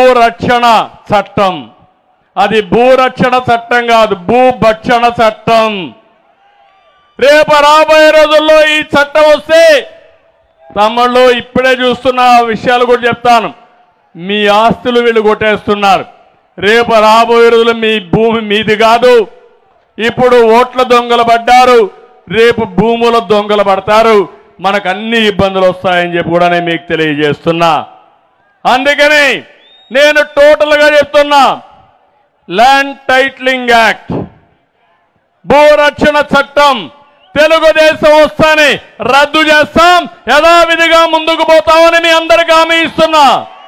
భూరక్షణ చట్టం అది భూరక్షణ చట్టం కాదు భూభక్షణ చట్టం రేపు రాబోయే రోజుల్లో ఈ చట్టం వస్తే తమ్ముళ్ళు ఇప్పుడే చూస్తున్న విషయాలు కూడా చెప్తాను మీ ఆస్తులు వీళ్ళు కొట్టేస్తున్నారు రేపు రాబోయే రోజులు మీ భూమి మీది కాదు ఇప్పుడు ఓట్ల దొంగలు పడ్డారు రేపు భూముల దొంగలు పడతారు మనకు అన్ని ఇబ్బందులు వస్తాయని చెప్పి కూడా నేను మీకు తెలియజేస్తున్నా అందుకని నేను టోటల్గా చెప్తున్నా ల్యాండ్ టైట్లింగ్ యాక్ట్ భూరక్షణ చట్టం తెలుగుదేశం వస్తాని రద్దు చేస్తాం యథావిధిగా ముందుకు పోతామని మీ అందరికీ హామీ ఇస్తున్నా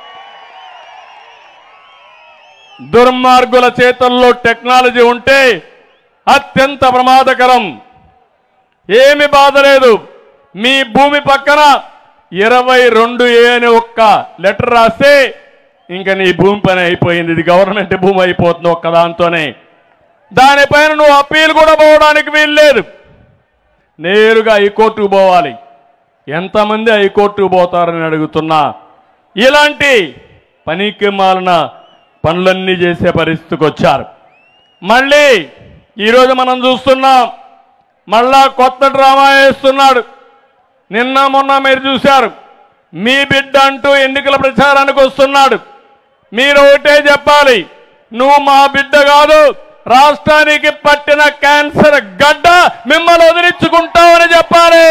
దుర్మార్గుల చేతుల్లో టెక్నాలజీ ఉంటే అత్యంత ప్రమాదకరం ఏమి బాధ లేదు మీ భూమి పక్కన ఇరవై రెండు ఏ అని ఒక్క లెటర్ రాస్తే ఇంకా నీ భూమి పని అయిపోయింది ఇది గవర్నమెంట్ భూమి అయిపోతుంది ఒక్క దాంతోనే దానిపైన నువ్వు అప్పీల్ కూడా పోవడానికి వీల్లేదు నేరుగా హైకోర్టుకు పోవాలి ఎంతమంది హైకోర్టుకు పోతారని అడుగుతున్నా ఇలాంటి పనికి మాలిన పనులన్నీ చేసే పరిస్థితికి వచ్చారు మళ్ళీ ఈరోజు మనం చూస్తున్నాం మళ్ళా కొత్త డ్రామా వేస్తున్నాడు నిన్న మొన్న మీరు చూశారు మీ బిడ్డ అంటూ ఎన్నికల ప్రచారానికి వస్తున్నాడు మీరు ఒకటే చెప్పాలి నువ్వు మా బిడ్డ కాదు రాష్ట్రానికి పట్టిన క్యాన్సర్ గడ్డ మిమ్మల్ని వదిలించుకుంటామని చెప్పాలి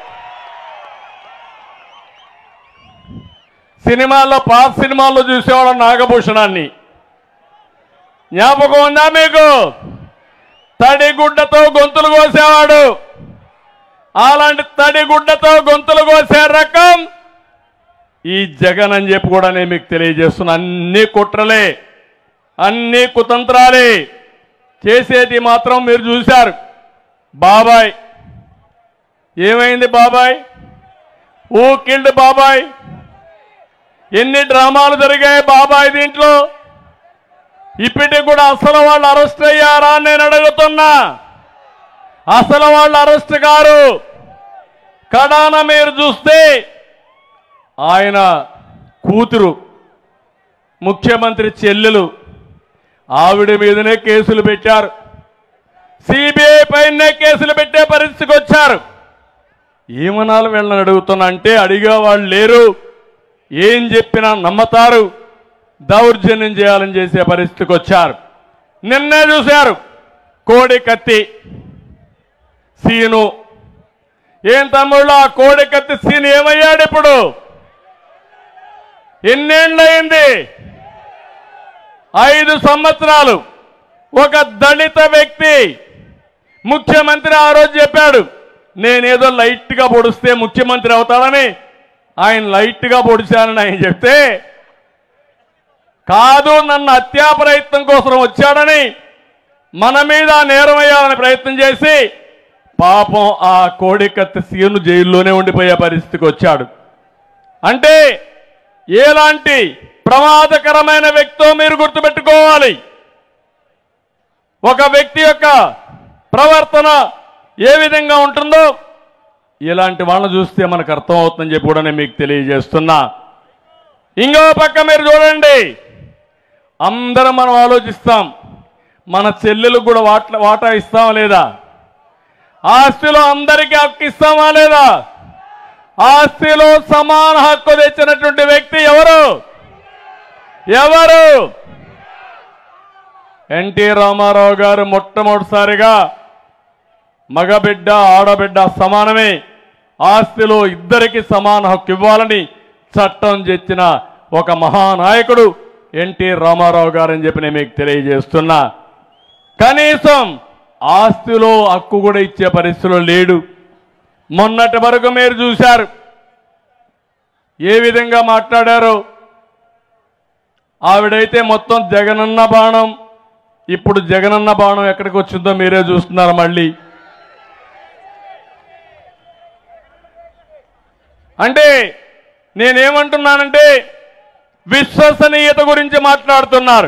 సినిమాల్లో పాత సినిమాల్లో చూసేవాళ్ళం నాగభూషణాన్ని జ్ఞాపకం ఉందా మీకు తడిగుడ్డతో గొంతులు కోసేవాడు అలాంటి తడిగుడ్డతో గొంతులు కోసే రకం ఈ జగన్ అని చెప్పి కూడా నేను మీకు తెలియజేస్తున్నా అన్ని కుట్రలే అన్ని కుతంత్రాలే చేసేది మాత్రం మీరు చూశారు బాబాయ్ ఏమైంది బాబాయ్ ఊ కిల్డ్ బాబాయ్ ఎన్ని డ్రామాలు జరిగాయి బాబాయ్ దీంట్లో ఇప్పటికి కూడా అసలు వాళ్ళు అరెస్ట్ అయ్యారా అని నేను అడుగుతున్నా అసలు వాళ్ళు అరెస్ట్ కారు కడాన మీరు చూస్తే ఆయన కూతురు ముఖ్యమంత్రి చెల్లెలు ఆవిడ మీదనే కేసులు పెట్టారు సిబిఐ పైనే కేసులు పెట్టే పరిస్థితికి వచ్చారు ఏమనాలి వీళ్ళని అడుగుతున్నా అంటే అడిగే వాళ్ళు లేరు ఏం చెప్పినా నమ్మతారు దౌర్జన్యం చేయాలని చేసే పరిస్థితికి వచ్చారు నిన్నే చూశారు కోడి కత్తి సీను ఏం తమ్ముళ్ళు ఆ కోడి కత్తి సీను ఏమయ్యాడు ఇప్పుడు ఎన్నేళ్ళయింది ఐదు సంవత్సరాలు ఒక దళిత వ్యక్తి ముఖ్యమంత్రి ఆ రోజు చెప్పాడు నేనేదో లైట్గా పొడిస్తే ముఖ్యమంత్రి అవుతాడని ఆయన లైట్గా పొడిచానని ఆయన చెప్తే కాదు నన్ను హత్యా ప్రయత్నం కోసం వచ్చాడని మన మీద నేరం వేయాలని ప్రయత్నం చేసి పాపం ఆ కోడికత్తి సీను జైల్లోనే ఉండిపోయే పరిస్థితికి వచ్చాడు అంటే ఎలాంటి ప్రమాదకరమైన వ్యక్తో మీరు గుర్తుపెట్టుకోవాలి ఒక వ్యక్తి యొక్క ప్రవర్తన ఏ విధంగా ఉంటుందో ఇలాంటి వాళ్ళని చూస్తే మనకు అర్థమవుతుందని చెప్పి కూడా నేను మీకు తెలియజేస్తున్నా ఇంకో పక్క మీరు చూడండి అందరం మనం ఆలోచిస్తాం మన చెల్లెలకు కూడా వాట వాటా ఇస్తామా లేదా ఆస్తిలో అందరికీ హక్కు ఇస్తామా లేదా ఆస్తిలో సమాన హక్కు తెచ్చినటువంటి వ్యక్తి ఎవరు ఎవరు ఎన్టీ రామారావు గారు మొట్టమొదటిసారిగా మగబిడ్డ ఆడబిడ్డ సమానమే ఆస్తిలో ఇద్దరికి సమాన హక్కు ఇవ్వాలని చట్టం తెచ్చిన ఒక మహానాయకుడు ఎన్టీ రామారావు గారని చెప్పి నేను మీకు తెలియజేస్తున్నా కనీసం ఆస్తిలో హక్కు కూడా ఇచ్చే పరిస్థితిలో లేడు మొన్నటి వరకు మీరు చూశారు ఏ విధంగా మాట్లాడారో ఆవిడైతే మొత్తం జగనన్న బాణం ఇప్పుడు జగనన్న బాణం ఎక్కడికి వచ్చిందో మీరే చూస్తున్నారు మళ్ళీ అంటే నేనేమంటున్నానంటే విశ్వసనీయత గురించి మాట్లాడుతున్నారు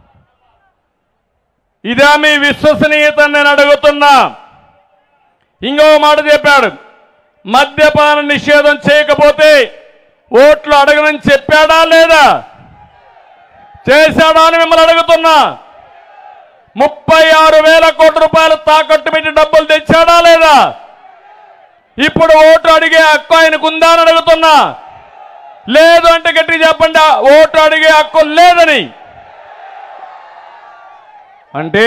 ఇదా మీ విశ్వసనీయత అని నేను అడుగుతున్నా ఇంకో మాట చెప్పాడు మద్యపాన నిషేధం చేయకపోతే ఓట్లు అడగనని చెప్పాడా లేదా చేశాడా అని మిమ్మల్ని అడుగుతున్నా ముప్పై ఆరు వేల కోట్ల రూపాయలు తాకట్టు పెట్టి డబ్బులు తెచ్చాడా లేదా ఇప్పుడు ఓటు అడిగే హక్కు ఆయనకు ఉందా అని అడుగుతున్నా లేదు అంటే గట్టి చెప్పండి ఆ ఓటు అడిగే హక్కు లేదని అంటే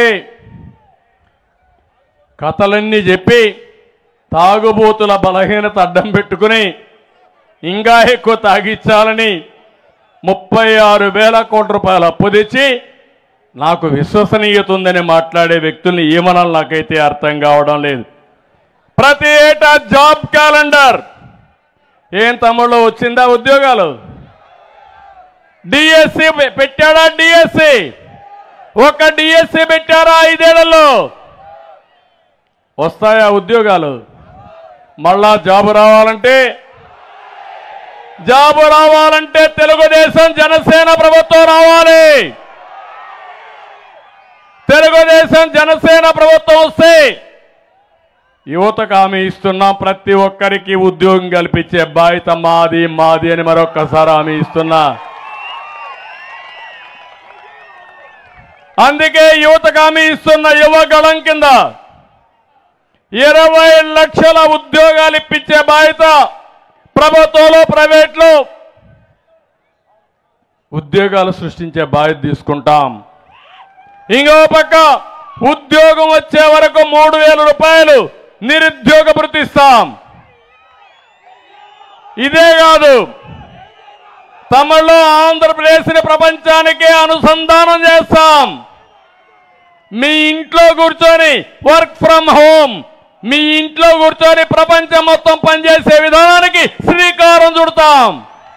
కథలన్నీ చెప్పి తాగుబోతుల బలహీనత అడ్డం పెట్టుకుని ఇంకా ఎక్కువ తాగిచ్చాలని ముప్పై ఆరు వేల కోట్ల రూపాయలు అప్పు తెచ్చి నాకు విశ్వసనీయత ఉందని మాట్లాడే వ్యక్తుల్ని ఏమనాలి నాకైతే అర్థం కావడం లేదు ప్రతి ఏటా జాబ్ క్యాలెండర్ ఏం తమ్ముళ్ళు వచ్చిందా ఉద్యోగాలు డిఎస్సి పెట్టాడా డిఎస్సి ఒక డిఎస్సి పెట్టారా ఐదేళ్లలో వస్తాయా ఉద్యోగాలు మళ్ళా జాబు రావాలంటే జాబు రావాలంటే తెలుగుదేశం జనసేన ప్రభుత్వం రావాలి తెలుగుదేశం జనసేన ప్రభుత్వం వస్తే యువతకు హామీ ఇస్తున్నాం ప్రతి ఒక్కరికి ఉద్యోగం కల్పించే బాధ్యత మాది మాది అని మరొక్కసారి హామీ ఇస్తున్నా అందుకే యువతకు హామీ ఇస్తున్న యువగళం కింద ఇరవై లక్షల ఉద్యోగాలు ఇప్పించే బాధ్యత ప్రభుత్వంలో ప్రైవేట్లో ఉద్యోగాలు సృష్టించే బాధ్యత తీసుకుంటాం ఇంకో పక్క ఉద్యోగం వచ్చే వరకు మూడు వేల రూపాయలు నిరుద్యోగ భృతి ఇస్తాం ఇదే కాదు తమలో ఆంధ్రప్రదేశ్ని ప్రపంచానికి అనుసంధానం చేస్తాం మీ ఇంట్లో కూర్చొని వర్క్ ఫ్రమ్ హోమ్ మీ ఇంట్లో కూర్చొని ప్రపంచం మొత్తం పనిచేసే విధానానికి శ్రీకారం చుడతాం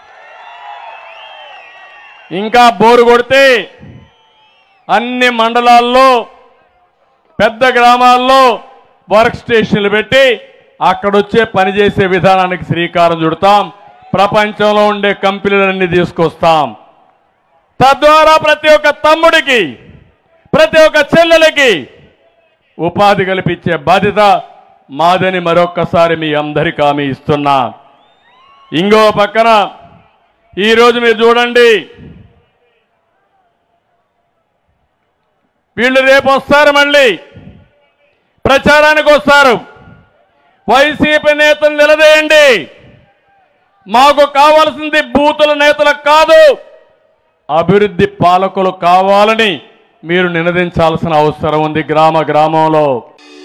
ఇంకా బోరు కొడితే అన్ని మండలాల్లో పెద్ద గ్రామాల్లో వర్క్ స్టేషన్లు పెట్టి అక్కడొచ్చే పనిచేసే విధానానికి శ్రీకారం చుడతాం ప్రపంచంలో ఉండే కంపెనీలన్నీ తీసుకొస్తాం తద్వారా ప్రతి ఒక్క తమ్ముడికి ప్రతి ఒక్క చెల్లెలకి ఉపాధి కల్పించే బాధ్యత మాదని మరొక్కసారి మీ అందరికీ హామీ ఇస్తున్నా ఇంకో పక్కన ఈరోజు మీరు చూడండి వీళ్ళు రేపు వస్తారు మళ్ళీ ప్రచారానికి వస్తారు వైసీపీ నేతలు నిలదేయండి మాకు కావాల్సింది బూతుల నేతలకు కాదు అభివృద్ధి పాలకులు కావాలని మీరు నినదించాల్సిన అవసరం ఉంది గ్రామ గ్రామంలో